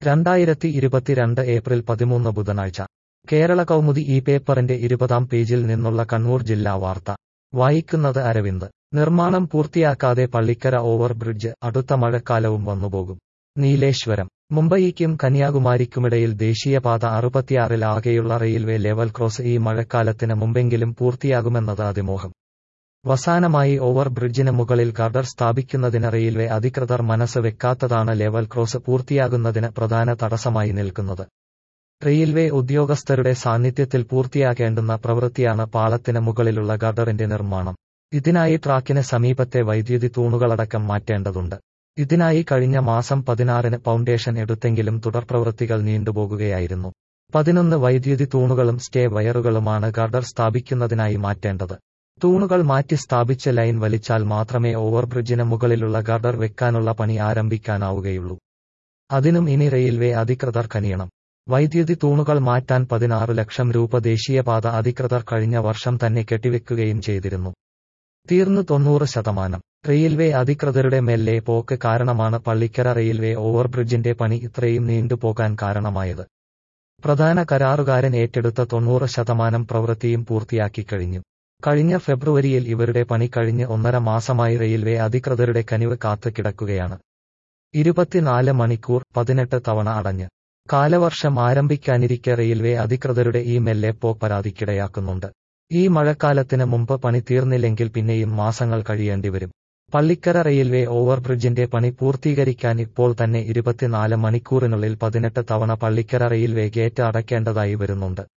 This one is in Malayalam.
രണ്ടായിരത്തി ഇരുപത്തിരണ്ട് ഏപ്രിൽ പതിമൂന്ന് ബുധനാഴ്ച കേരള കൗമുദി ഈ പേപ്പറിന്റെ ഇരുപതാം പേജിൽ നിന്നുള്ള കണ്ണൂർ ജില്ലാ വാർത്ത വായിക്കുന്നത് അരവിന്ദ് നിർമ്മാണം പൂർത്തിയാക്കാതെ പള്ളിക്കര ഓവർ ബ്രിഡ്ജ് അടുത്ത മഴക്കാലവും വന്നുപോകും നീലേശ്വരം മുംബൈക്കും കന്യാകുമാരിക്കുമിടയിൽ ദേശീയപാത അറുപത്തിയാറിൽ ആകെയുള്ള റെയിൽവേ ലെവൽ ക്രോസ് ഈ മഴക്കാലത്തിന് മുമ്പെങ്കിലും പൂർത്തിയാകുമെന്നത് അതിമോഹം അവസാനമായി ഓവർ ബ്രിഡ്ജിന് മുകളിൽ ഗർഡർ സ്ഥാപിക്കുന്നതിന് റെയിൽവേ അധികൃതർ മനസ്സ് വെക്കാത്തതാണ് ലെവൽ ക്രോസ് പൂർത്തിയാകുന്നതിന് പ്രധാന തടസ്സമായി നിൽക്കുന്നത് റെയിൽവേ ഉദ്യോഗസ്ഥരുടെ സാന്നിധ്യത്തിൽ പൂർത്തിയാക്കേണ്ടുന്ന പ്രവൃത്തിയാണ് പാളത്തിന് മുകളിലുള്ള ഗർഡറിന്റെ നിർമ്മാണം ഇതിനായി ട്രാക്കിന് സമീപത്തെ വൈദ്യുതി തൂണുകളടക്കം മാറ്റേണ്ടതുണ്ട് ഇതിനായി കഴിഞ്ഞ മാസം പതിനാറിന് ഫൗണ്ടേഷൻ എടുത്തെങ്കിലും തുടർപ്രവൃത്തികൾ നീണ്ടുപോകുകയായിരുന്നു പതിനൊന്ന് വൈദ്യുതി തൂണുകളും സ്റ്റേ വയറുകളുമാണ് ഗർഡർ സ്ഥാപിക്കുന്നതിനായി മാറ്റേണ്ടത് തൂണുകൾ മാറ്റി സ്ഥാപിച്ച ലൈൻ വലിച്ചാൽ മാത്രമേ ഓവർബ്രിഡ്ജിന് മുകളിലുള്ള ഗർഡർ വെക്കാനുള്ള പണി ആരംഭിക്കാനാവുകയുള്ളൂ അതിനും ഇനി റെയിൽവേ അധികൃതർ കനിയണം വൈദ്യുതി തൂണുകൾ മാറ്റാൻ പതിനാറ് ലക്ഷം രൂപ ദേശീയപാത അധികൃതർ കഴിഞ്ഞ വർഷം തന്നെ കെട്ടിവെക്കുകയും ചെയ്തിരുന്നു തീർന്നു തൊണ്ണൂറ് ശതമാനം റെയിൽവേ അധികൃതരുടെ മെല്ലെ പോക്ക് കാരണമാണ് പള്ളിക്കര റെയിൽവേ ഓവർബ്രിഡ്ജിന്റെ പണി ഇത്രയും നീണ്ടുപോകാൻ കാരണമായത് പ്രധാന കരാറുകാരൻ ഏറ്റെടുത്ത തൊണ്ണൂറ് ശതമാനം പ്രവൃത്തിയും പൂർത്തിയാക്കി കഴിഞ്ഞു കഴിഞ്ഞ ഫെബ്രുവരിയിൽ ഇവരുടെ പണി കഴിഞ്ഞ് ഒന്നര മാസമായി റെയിൽവേ അധികൃതരുടെ കനിവ് കാത്തു കിടക്കുകയാണ് ഇരുപത്തിനാല് മണിക്കൂർ പതിനെട്ട് തവണ അടഞ്ഞ് കാലവർഷം ആരംഭിക്കാനിരിക്കെ റെയിൽവേ അധികൃതരുടെ ഈ മെല്ലെ പോ പരാതിക്കിടയാക്കുന്നുണ്ട് ഈ മഴക്കാലത്തിന് മുമ്പ് പണി തീർന്നില്ലെങ്കിൽ പിന്നെയും മാസങ്ങൾ കഴിയേണ്ടിവരും പള്ളിക്കര റെയിൽവേ ഓവർബ്രിഡ്ജിന്റെ പണി പൂർത്തീകരിക്കാൻ ഇപ്പോൾ തന്നെ ഇരുപത്തിനാല് മണിക്കൂറിനുള്ളിൽ പതിനെട്ട് തവണ പള്ളിക്കര റെയിൽവേ ഗേറ്റ് അടയ്ക്കേണ്ടതായി വരുന്നുണ്ട്